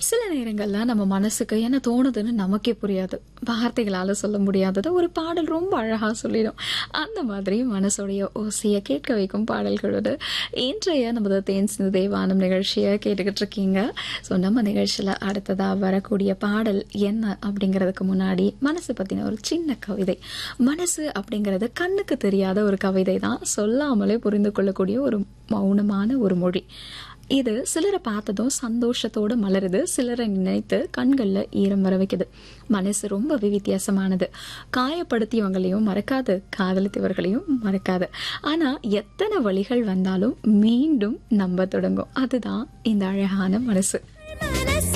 சில நேரங்கள்ல நம்ம மனசுக்கு என்ன தோணுதுன்னு நமக்கே புரியாது வார்த்தைகளால சொல்ல முடியாதது ஒரு பாடல் ரொம்ப அழகா சொல்லிடும் அந்த மாதிரி மனசுடைய ஓசையை கேட்க வைக்கும் பாடல்களோடு இன்றைய நமது தேன் சிந்து தேவானம் நிகழ்ச்சியை கேட்டுக்கிட்டு இருக்கீங்க ஸோ நம்ம நிகழ்ச்சியில் அடுத்ததா வரக்கூடிய பாடல் என்ன அப்படிங்கிறதுக்கு முன்னாடி மனசு பத்தின ஒரு சின்ன கவிதை மனசு அப்படிங்கிறது கண்ணுக்கு தெரியாத ஒரு கவிதை தான் சொல்லாமலே புரிந்து கொள்ளக்கூடிய ஒரு மௌனமான ஒரு மொழி இது சிலரை பார்த்ததும் சந்தோஷத்தோடு மலருது சிலரை நினைத்து கண்கள்ல ஈரம் வர வைக்குது மனசு ரொம்ப வித்தியாசமானது காயப்படுத்தியவங்களையும் மறக்காது காதலித்தவர்களையும் மறக்காது ஆனா எத்தனை வழிகள் வந்தாலும் மீண்டும் நம்ப தொடங்கும் அதுதான் இந்த அழகான மனசு